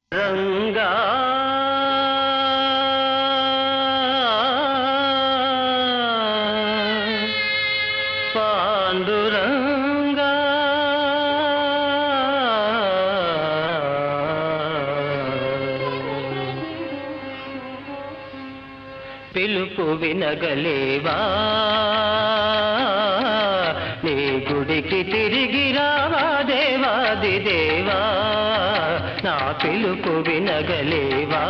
రంగా పాండురంగా పిలుపు వినగలేవా నీ గుడికి తిరిగి రావా దేవాది దేవా నా పిలుపు వినగలేవా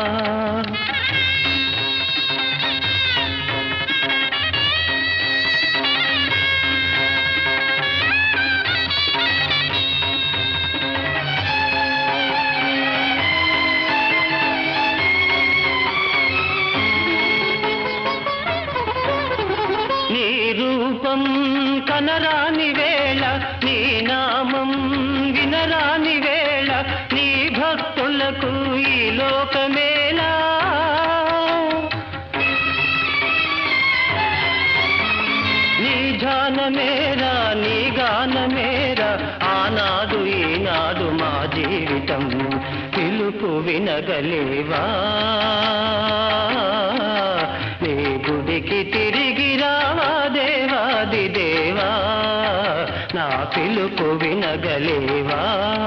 నీ రూపం కనరాని వేళ నీ నామం వినరాని వేళ నీ భక్తులకు ఈ లోకమేలా నీ ధ్యానమేరా నీ గానమేరా ఆనాడు ఈనాడు మా జీవితం పిలుపు వినగలేవా నీ గుడికి తిరిగి రావా దేవాది దేవా నా పిలుపు వినగలేవా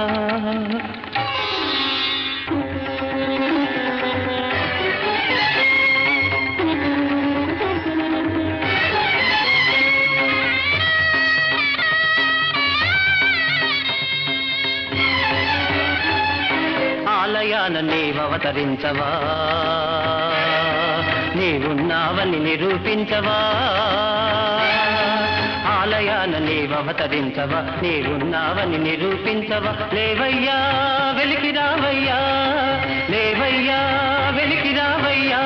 ఆలయాన నీవవతరించవా నీవున్నావని నిరూపించవా ఆలయాన నీవవతరించవా నీవున్నావని నిరూపించవా లేవయ్యా వెలికి రావయ్యా లేవయ్యా వెలికి రావయ్యా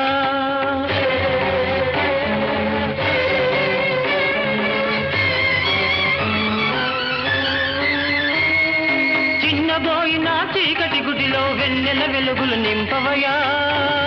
చిన్నబోయిన చీకటి గుడిలో వెన్నెల వెలుగులు నింపవయా